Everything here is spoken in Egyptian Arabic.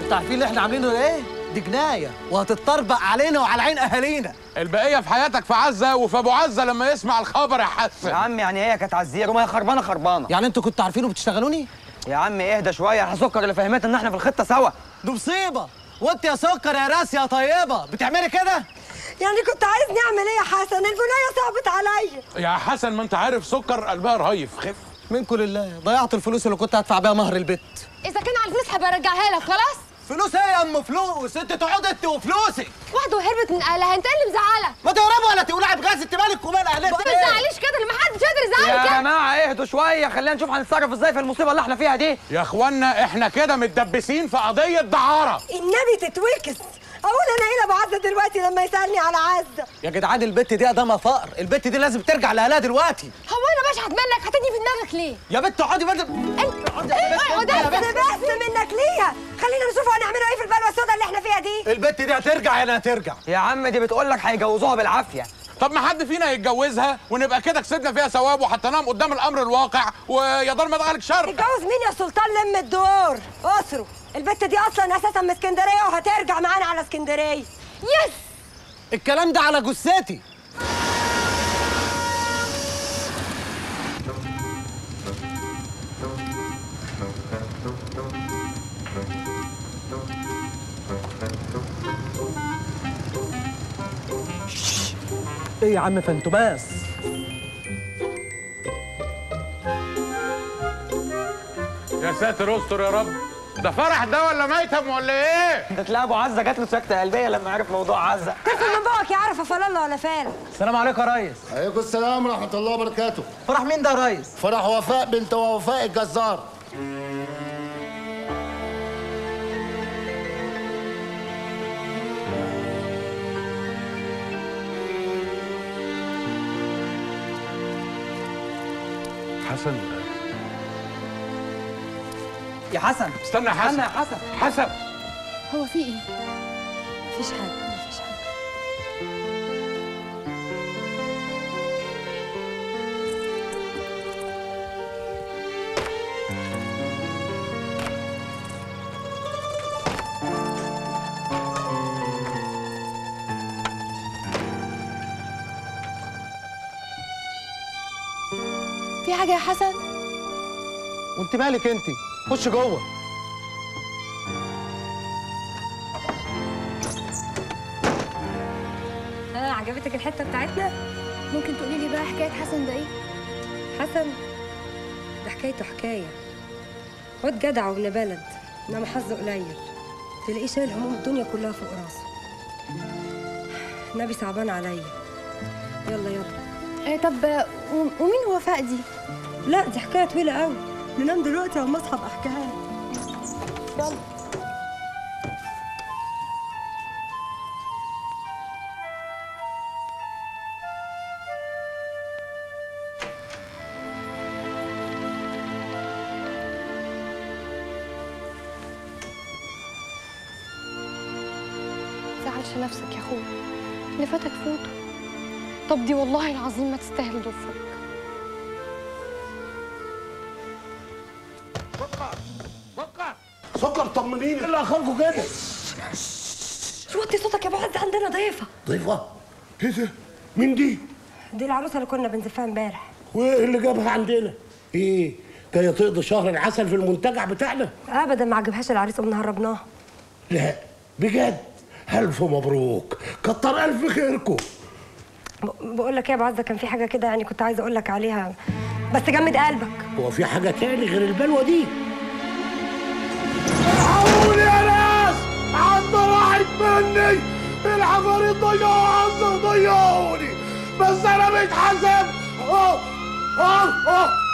انتوا عارفين اللي احنا عاملينه ده ايه؟ دي جنايه وهتتطربق علينا وعلى عين اهالينا البقيه في حياتك في عزه وفي ابو عزه لما يسمع الخبر يا حسن يا عم يعني هي كانت عزير وما هي خربانه خربانه يعني انتوا كنتوا عارفين وبتشتغلوني؟ يا عم اهدى شويه احنا سكر اللي فهمتنا ان احنا في الخطه سوا دي مصيبه وانت يا سكر يا راس يا طيبه بتعملي كده؟ يعني كنت عايزني اعمل ايه يا حسن البنيه صعبت عليا يا حسن ما انت عارف سكر قلبها رهيف خف منكم لله ضيعت الفلوس اللي كنت هدفع بيها مهر البيت اذا كان على الفلوس هبقى ارجعها لك خلاص فلوس ايه يا ام فلوس انت تقعد انت وفلوسك واحده وهربت من اهلها انت اللي مزعلك ما تهربوا ولا تقولوا بغاز انت مالك ومال اهلك ما تزعليش كده اللي محدش قادر يزعلك يا كده جماعه اهدوا شويه خلينا نشوف هنتصرف ازاي في المصيبه اللي احنا فيها دي يا اخوانا احنا كده متدبسين في قضيه دعاره النبي تتوكس اقول انا ايه لابو عزه دلوقتي لما يسالني على عزه يا جدعان البت دي قدامها فقر البت دي لازم ترجع لاهلها دلوقتي هو انا بشحت منك حاططني في دماغك ليه يا بنت اقعدي بدل انت اقعد يا انت بنت. بس منك ليها خلينا نشوف هنعملوا ايه في البلوه السوداء اللي احنا فيها دي البت دي هترجع يعني هترجع يا عم دي بتقول لك هيجوزوها بالعافيه طب ما حد فينا يتجوزها ونبقى كده كسبنا فيها ثواب وحطيناهم قدام الامر الواقع ويا دار ما دخلك شر اتجوز مين يا سلطان لم الدور اسروا البت دي اصلا اساسا من اسكندريه وهترجع معانا على اسكندريه يس الكلام ده على جثتي ايه يا عم فانتوماس يا ساتر استر يا رب ده فرح ده ولا ميتم ولا ايه ده تلاقي ابو عزه جات له سكته قلبيه لما عرف موضوع عزه ترفض من بقك يا عرفه فلاله ولا فال السلام عليكم يا ريس عليكم السلام ورحمة الله وبركاته فرح مين ده يا ريس فرح وفاء بنت وفاء الجزار حسن يا حسن استنى يا حسن استنى يا حسن حسن هو في ايه مفيش حاجه مفيش حاجه في حاجه يا حسن وانت مالك انت خش جوه ها عجبتك الحته بتاعتنا ممكن تقولي لي بقى حكايه حسن ده ايه حسن ده حكايته حكايه واد جدع وابن بلد انما حظه قليل تلاقيه شايل هموم الدنيا كلها فوق راسه النبي صعبان عليا يلا يلا إيه طب و- ومين وفاء دي لا دي حكايه طويله قوي ننام دلوقتي واما اصحى ابقى احكيها لك يلا تزعلش نفسك يا اخويا اللي فاتك فوته طب دي والله العظيم ما تستاهل ضفرك سكر طمنيني ايه اللي اخركوا كده وطي صوتك يا ابو عز عندنا ضيفه ضيفة ايه ده مين دي دي العروسه اللي كنا بنزفها امبارح وايه اللي جابها عندنا ايه جايه تقضي شهر العسل في المنتجع بتاعنا ابدا ما عجبهاش العريس قمنا هربناه لا بجد الف مبروك كتر الف خيركم ب- بقول لك ايه يا ابو عزه كان في حاجه كده يعني كنت عايزه اقول لك عليها بس جمد قلبك هو في حاجه تاني غير البلوه دي الحقوني يا ناس عند راحت مني العفاريت ضيعوا عز ضيعوني بس انا مش حسن اه اه اه